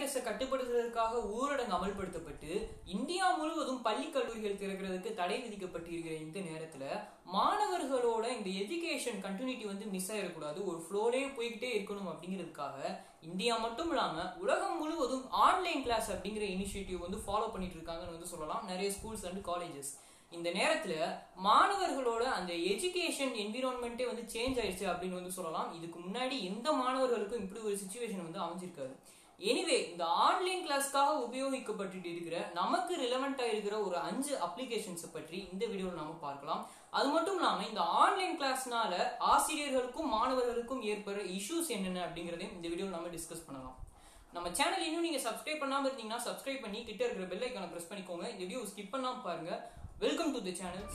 வைரஸை கட்டுப்படுத்துவதற்காக ஊரடங்கு அமல்படுத்தப்பட்டு இந்தியா முழுவதும் பள்ளி கல்லூரிகள் திறக்கிறதுக்கு தடை விதிக்கப்பட்டிருக்கிற இந்த நேரத்துல மாணவர்களோட இந்த எஜுகேஷன் கண்டினியூட்டி வந்து மிஸ் ஆயிடக்கூடாது ஒரு ஃப்ளோலே போய்கிட்டே இருக்கணும் அப்படிங்கிறதுக்காக இந்தியா மட்டும் இல்லாம உலகம் முழுவதும் ஆன்லைன் கிளாஸ் அப்படிங்கிற இனிஷியேட்டிவ் வந்து ஃபாலோ பண்ணிட்டு இருக்காங்கன்னு வந்து சொல்லலாம் நிறைய ஸ்கூல்ஸ் அண்ட் காலேஜஸ் இந்த நேரத்துல மாணவர்களோட அந்த எஜுகேஷன் என்விரான்மெண்ட்டே வந்து சேஞ்ச் ஆயிடுச்சு அப்படின்னு வந்து சொல்லலாம் இதுக்கு முன்னாடி எந்த மாணவர்களுக்கும் இப்படி ஒரு சுச்சுவேஷன் வந்து அமைஞ்சிருக்காது எனிவே இந்த ஆன்லைன் கிளாஸ்க்காக உபயோகிக்கப்பட்டு இருக்கிற நமக்கு ரிலவெண்டா இருக்கிற ஒரு அஞ்சு அப்ளிகேஷன்ஸை பற்றி இந்த வீடியோவில் நாம பார்க்கலாம் அது மட்டும் இல்லாம இந்த ஆன்லைன் கிளாஸ்னால ஆசிரியர்களுக்கும் மாணவர்களுக்கும் ஏற்படுற இஷ்யூஸ் என்னென்ன அப்படிங்கறதையும் இந்த வீடியோவில் நம்ம டிஸ்கஸ் பண்ணலாம் நம்ம சேனல் இன்னும் நீங்க சப்ஸ்கிரைப் பண்ணாம இருந்தீங்கன்னா சப்ஸ்கிரைப் பண்ணி கிட்ட இருக்கிற பெல் ஐக்கான பிரஸ் பண்ணிக்கோங்க இந்த வீடியோ ஸ்கிப் பண்ணாம பாருங்க welcome to the channel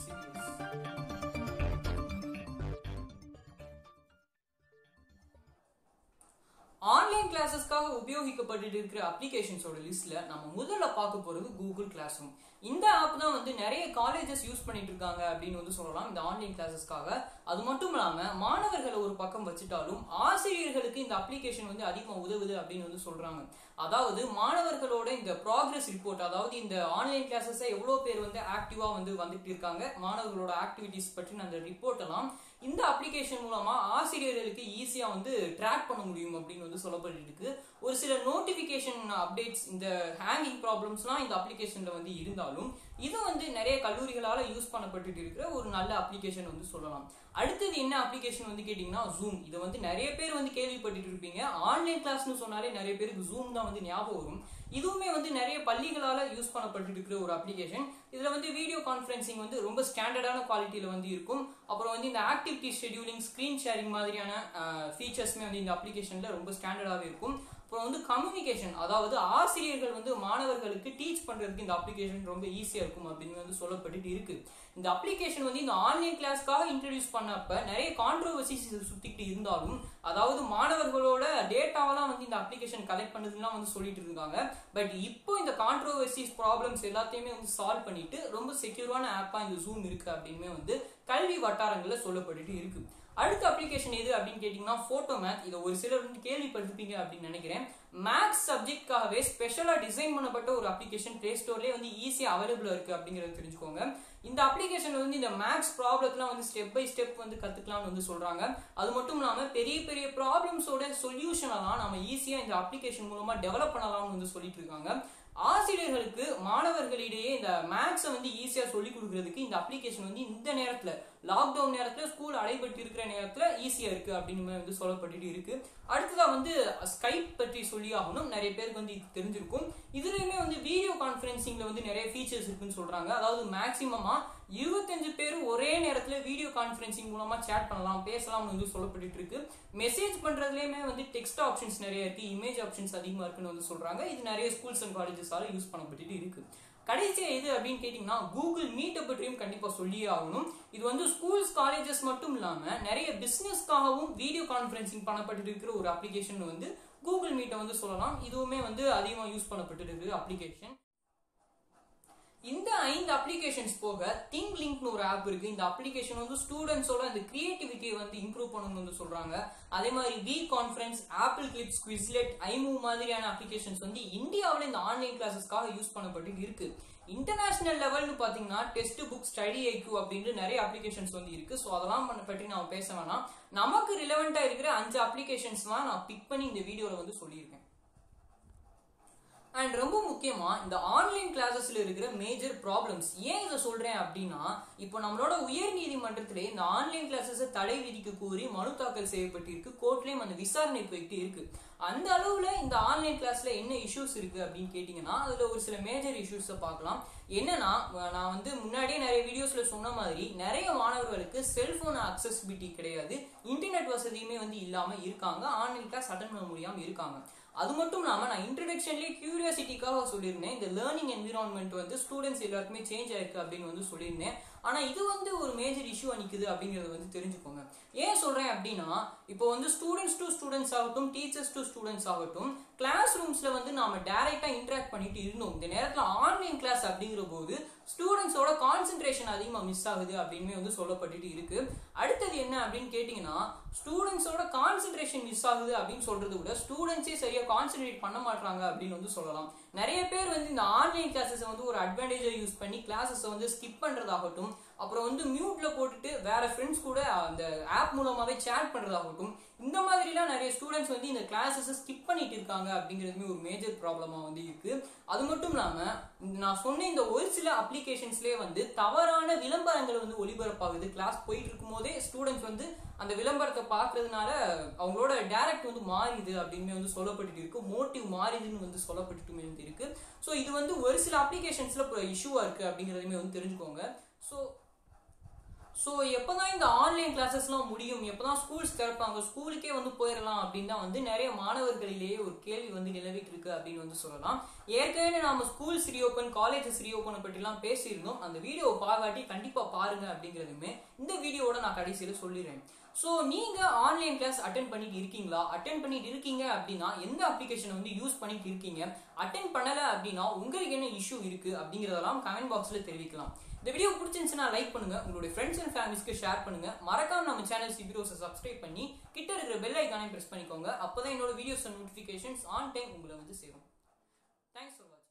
online கிளாஸஸ்க்காக உபயோகிக்கப்பட்டு இருக்கிற அப்ளிகேஷன்ஸோட லிஸ்ட்ல நம்ம முதல்ல பார்க்க போறது கூகுள் கிளாஸ் ரூம் இந்த ஆப் தான் வந்து நிறைய காலேஜஸ் யூஸ் பண்ணிட்டு இருக்காங்க அப்படின்னு வந்து சொல்லலாம் இந்த ஆன்லைன் கிளாஸஸ்க்காக அது மட்டும் இல்லாம மாணவர்களை ஒரு பக்கம் வச்சுட்டாலும் ஆசிரியர்களுக்கு இந்த அப்ளிகேஷன் வந்து அதிகமாக உதவுது அப்படின்னு வந்து சொல்றாங்க அதாவது மாணவர்களோட இந்த ப்ராக்ரஸ் ரிப்போர்ட் அதாவது இந்த ஆன்லைன் கிளாஸஸ் எவ்வளவு பேர் வந்து ஆக்டிவா வந்து வந்துட்டு இருக்காங்க மாணவர்களோட ஆக்டிவிட்டிஸ் பற்றின அந்த ரிப்போர்ட் எல்லாம் இந்த அப்ளிகேஷன் மூலமா ஆசிரியர்களுக்கு ஈஸியா வந்து ட்ராக் பண்ண முடியும் அப்படின்னு வந்து சொல்லப்பட்டு இருக்கு ஒரு சில நோட்டிபிகேஷன் அப்டேட்ஸ் இந்த ஹேங்கிங் ப்ராப்ளம்ஸ்லாம் இந்த அப்ளிகேஷன்ல வந்து இருந்தாலும் இது வந்து நிறைய கல்லூரிகளால யூஸ் பண்ணப்பட்டு இருக்கிற ஒரு நல்ல அப்ளிகேஷன் வந்து சொல்லலாம் அடுத்தது என்ன அப்ளிகேஷன் வந்து கேட்டீங்கன்னா ஜூம் இதை வந்து நிறைய பேர் வந்து கேள்விப்பட்டு இருப்பீங்க ஆன்லைன் கிளாஸ்னு சொன்னாலே நிறைய பேருக்கு ஜூம் தான் வந்து ஞாபகம் வரும் இதுவுமே வந்து நிறைய பள்ளிகளால யூஸ் பண்ணப்பட்டு இருக்கிற ஒரு அப்ளிகேஷன் இதுல வந்து வீடியோ கான்ஃபரன்சிங் வந்து ரொம்ப ஸ்டாண்டர்டான குவாலிட்டியில வந்து இருக்கும் அப்புறம் வந்து இந்த ஆக்டிவிட்டி ஷெடியூலிங் ஸ்கிரீன் ஷேரிங் மாதிரியான ஃபீச்சர்ஸ்மே வந்து இந்த அப்ளிகேஷன்ல ரொம்ப ஸ்டாண்டர்டாகவே இருக்கும் அப்புறம் வந்து கம்யூனிகேஷன் அதாவது ஆசிரியர்கள் வந்து மாணவர்களுக்கு டீச் பண்றதுக்கு இந்த அப்ளிகேஷன் ரொம்ப ஈஸியா இருக்கும் அப்படின்னு வந்து சொல்லப்பட்டு இருக்கு இந்த அப்ளிகேஷன் வந்து இந்த ஆன்லைன் கிளாஸ்க்காக இன்ட்ரடியூஸ் பண்ணப்ப நிறைய கான்ட்ரோவர்சிஸ் சுத்திட்டு இருந்தாலும் அதாவது மாணவர்களோட டேட்டாவெல்லாம் வந்து இந்த அப்ளிகேஷன் கலெக்ட் பண்ணதுலாம் வந்து சொல்லிட்டு இருக்காங்க பட் இப்போ இந்த கான்ட்ரோவர்சிஸ் ப்ராப்ளம்ஸ் எல்லாத்தையுமே வந்து சால்வ் பண்ணிட்டு ரொம்ப செக்யூரான ஆப்பா இந்த ஜூம் இருக்கு அப்படின்னு வந்து கல்வி வட்டாரங்கள்ல சொல்லப்பட்டுட்டு இருக்கு அடுத்த அப்ளிகேஷன் எது அப்படின்னு கேட்டீங்கன்னா போட்டோ மேத் இதை ஒரு சிலர் வந்து கேள்விப்பட்டிருப்பீங்க அப்படின்னு நினைக்கிறேன் மேத்ஸ் சப்ஜெக்ட்காகவே ஸ்பெஷலா டிசைன் பண்ணப்பட்ட ஒரு அப்ளிகேஷன் பிளே ஸ்டோர்லேயே வந்து ஈஸியா அவைலபிளா இருக்கு அப்படிங்கறத தெரிஞ்சுக்கோங்க இந்த அப்ளிகேஷன் வந்து இந்த மேத்ஸ் ப்ராப்ளம்லாம் வந்து ஸ்டெப் பை ஸ்டெப் வந்து கத்துக்கலாம்னு வந்து சொல்றாங்க அது மட்டும் இல்லாம பெரிய பெரிய ப்ராப்ளம்ஸோட சொல்யூஷன் எல்லாம் நம்ம ஈஸியா இந்த அப்ளிகேஷன் மூலமா டெவலப் பண்ணலாம்னு வந்து சொல்லிட்டு இருக்காங்க ஆசிரியர்களுக்கு மாணவர்களிடையே இந்த மேத்ஸை வந்து ஈஸியா சொல்லி கொடுக்கறதுக்கு இந்த அப்ளிகேஷன் வந்து இந்த நேரத்துல லாக்டவுன் நேரத்துல ஸ்கூல் அடைபட்டு இருக்கிற நேரத்துல ஈஸியா இருக்கு அப்படின்னு வந்து சொல்லப்பட்டு இருக்கு அடுத்ததா வந்து ஸ்கைப் பற்றி சொல்லி ஆகணும் நிறைய பேருக்கு வந்து இது தெரிஞ்சிருக்கும் இதுலயுமே வந்து வீடியோ கான்பரன்சிங்ல வந்து நிறைய ஃபீச்சர்ஸ் இருக்குன்னு சொல்றாங்க அதாவது மேக்சிமமா இருபத்தஞ்சு பேர் ஒரே நேரத்துல வீடியோ கான்பரன்சிங் மூலமா சேட் பண்ணலாம் பேசலாம்னு வந்து சொல்லப்பட்டு இருக்கு மெசேஜ் பண்றதுலயுமே வந்து டெக்ஸ்ட் ஆப்ஷன்ஸ் நிறைய இருக்கு இமேஜ் ஆப்ஷன்ஸ் அதிகமா இருக்குன்னு வந்து சொல்றாங்க இது நிறைய ஸ்கூல்ஸ் அண்ட் காலேஜஸால யூஸ் பண்ணப்பட்டு இருக்கு கடைசியா எது அப்படின்னு கேட்டீங்கன்னா கூகுள் மீட்டை பற்றியும் கண்டிப்பா சொல்லியே ஆகணும் இது வந்து ஸ்கூல்ஸ் காலேஜஸ் மட்டும் இல்லாம நிறைய பிசினஸ்க்காகவும் வீடியோ கான்பரன்சிங் பண்ணப்பட்டு இருக்கிற ஒரு அப்ளிகேஷன் வந்து கூகுள் மீட்டை வந்து சொல்லலாம் இதுவுமே வந்து அதிகமா யூஸ் பண்ணப்பட்டு இருக்கிற அப்ளிகேஷன் இந்த ஐந்து அப்ளிகேஷன்ஸ் போக திங்க் லிங்க்னு ஒரு ஆப் இருக்கு இந்த அப்ளிகேஷன் வந்து ஸ்டூடெண்ட்ஸோட அந்த கிரியேட்டிவிட்டியை வந்து இம்ப்ரூவ் பண்ணணும்னு வந்து சொல்றாங்க அதே மாதிரி வி conference Apple Clips Quizlet iMovie மாதிரியான அப்ளிகேஷன்ஸ் வந்து இந்தியாவில் இந்த ஆன்லைன் கிளாஸஸ்க்காக யூஸ் பண்ணப்பட்டு இருக்கு இன்டர்நேஷனல் லெவல்னு பாத்தீங்கன்னா டெஸ்ட் புக் ஸ்டடி ஐக்யூ அப்படின்ட்டு நிறைய அப்ளிகேஷன்ஸ் வந்து இருக்கு ஸோ அதெல்லாம் பற்றி நான் பேச வேணாம் நமக்கு ரிலவெண்டா இருக்கிற அஞ்சு அப்ளிகேஷன்ஸ் தான் நான் பிக் பண்ணி இந்த வீடியோல வந்து சொல்லியிருக்கேன் அண்ட் ரொம்ப முக்கியமா இந்த ஆன்லைன் கிளாஸஸ்ல இருக்கிற மேஜர் ப்ராப்ளம்ஸ் ஏன் இதை சொல்றேன் அப்படின்னா இப்போ நம்மளோட உயர் நீதிமன்றத்திலே இந்த ஆன்லைன் கிளாஸஸ் தடை விதிக்க கோரி மனு தாக்கல் செய்யப்பட்டிருக்கு கோர்ட்லயும் அந்த விசாரணை போயிட்டு இருக்கு அந்த அளவுல இந்த ஆன்லைன் கிளாஸ்ல என்ன இஷ்யூஸ் இருக்கு அப்படின்னு கேட்டீங்கன்னா அதுல ஒரு சில மேஜர் இஷ்யூஸை பார்க்கலாம் என்னன்னா நான் வந்து முன்னாடியே நிறைய வீடியோஸ்ல சொன்ன மாதிரி நிறைய மாணவர்களுக்கு செல்போன் அக்சசிபிலிட்டி கிடையாது இன்டர்நெட் வசதியுமே வந்து இல்லாம இருக்காங்க ஆன்லைன் கிளாஸ் அட்டன் பண்ண முடியாம இருக்காங்க அது மட்டும் இல்லாம நான் இன்ட்ரடக்ஷன்லயே கியூரியாசிட்டிக்காக சொல்லியிருந்தேன் இந்த லேர்னிங் என்விரான்மெண்ட் வந்து ஸ்டூடெண்ட்ஸ் எல்லாருக்குமே சேஞ்ச் ஆயிருக்கு அப்படின்னு வந்து சொல்லியிருந்தேன் ஆனா இது வந்து ஒரு மேஜர் இஷ்யூ அணிக்குது அப்படிங்கறத வந்து தெரிஞ்சுக்கோங்க ஏன் சொல்றேன் அப்படின்னா இப்போ வந்து ஸ்டூடெண்ட்ஸ் டு ஸ்டூடெண்ட்ஸ் ஆகட்டும் டீச்சர்ஸ் டு ஸ்டூடெண்ட்ஸ் ஆகட்டும் கிளாஸ் ரூம்ஸ்ல வந்து நாம டைரக்டா இன்டராக்ட் பண்ணிட்டு இருந்தோம் இந்த நேரத்துல ஆன்லைன் கிளாஸ் அப்படிங்கிற போது ஸ்டூடெண்ட்ஸோட கான்சென்ட்ரேஷன் அதிகமா மிஸ் ஆகுது அப்படின்னு வந்து சொல்லப்பட்டுட்டு இருக்கு அடுத்தது என்ன அப்படின்னு கேட்டீங்கன்னா ஸ்டூடெண்ட்ஸோட கான்சென்ட்ரேஷன் மிஸ் ஆகுது அப்படின்னு சொல்றது விட ஸ்டூடெண்ட்ஸே சரியா கான்சென்ட்ரேட் பண்ண மாட்டாங்க அப்படின்னு வந்து சொல்லலாம் நிறைய பேர் வந்து இந்த ஆன்லைன் கிளாஸஸ் வந்து ஒரு அட்வான்டேஜை யூஸ் பண்ணி கிளாஸஸை வந்து ஸ்கிப் பண்றதாகட்டும் அப்புறம் வந்து மியூட்ல போட்டுட்டு வேற ஃப்ரெண்ட்ஸ் கூட அந்த ஆப் மூலமாவே சேட் பண்றதாகட்டும் இந்த மாதிரிலாம் நிறைய ஸ்டூடெண்ட்ஸ் வந்து இந்த கிளாஸஸ் ஸ்கிப் பண்ணிட்டு இருக்காங்க அப்படிங்கிறதுமே ஒரு மேஜர் ப்ராப்ளமா வந்து இருக்கு அது மட்டும் இல்லாம நான் சொன்ன இந்த ஒரு சில அப்ளிகேஷன்ஸ்லேயே வந்து தவறான விளம்பரங்கள் வந்து ஒளிபரப்பாகுது கிளாஸ் போயிட்டு இருக்கும் போதே ஸ்டூடெண்ட்ஸ் வந்து அந்த விளம்பரத்தை பார்க்கறதுனால அவங்களோட டேரக்ட் வந்து மாறிது அப்படின்னு வந்து சொல்லப்பட்டுட்டு இருக்கு மோட்டிவ் மாறிதுன்னு வந்து சொல்லப்பட்டுட்டுமே வந்து இருக்கு ஸோ இது வந்து ஒரு சில அப்ளிகேஷன்ஸ்ல இஷ்யூவா இருக்கு அப்படிங்கிறதுமே வந்து தெரிஞ்சுக்கோங்க ஸோ ஸோ எப்போதான் இந்த ஆன்லைன் கிளாஸஸ்லாம் முடியும் எப்போதான் ஸ்கூல்ஸ் திறப்பாங்க ஸ்கூலுக்கே வந்து போயிடலாம் அப்படின்னு தான் வந்து நிறைய மாணவர்களிலேயே ஒரு கேள்வி வந்து நிலவிட்டு இருக்கு அப்படின்னு வந்து சொல்லலாம் ஏற்கனவே நாம ஸ்கூல்ஸ் ரீஓப்பன் காலேஜஸ் ரீஓப்பனை பற்றிலாம் பேசியிருந்தோம் அந்த வீடியோவை பார்க்காட்டி கண்டிப்பாக பாருங்க அப்படிங்கிறதுமே இந்த வீடியோவோட நான் கடைசியில் சொல்லிடுறேன் ஸோ நீங்க ஆன்லைன் கிளாஸ் அட்டன் பண்ணிட்டு இருக்கீங்களா அட்டன் பண்ணிட்டு இருக்கீங்க அப்படின்னா எந்த அப்ளிகேஷனை வந்து யூஸ் பண்ணிட்டு இருக்கீங்க அட்டன் பண்ணல அப்படின்னா உங்களுக்கு என்ன இஷ்யூ இருக்கு அப்படிங்கறதெல்லாம் கமெண்ட் பாக்ஸ்ல தெரிவிக்கலாம் இந்த வீடியோ பிடிச்சிருந்துச்சுன்னா லைக் பண்ணுங்க உங்களுடைய ஃப்ரெண்ட்ஸ் அண்ட் ஃபேமிலிஸ்க்கு ஷேர் பண்ணுங்க மறக்காம நம்ம சேனல் சிபிரோஸை சப்ஸ்கிரைப் பண்ணி கிட்ட இருக்கிற பெல் ஐக்கானையும் பிரஸ் பண்ணிக்கோங்க அப்பதான் என்னோட வீடியோஸ் நோட்டிஃபிகேஷன்ஸ் ஆன் டைம் உங்களை வந்து சேரும் தேங்க்ஸ் ஃபார் வாட்சிங்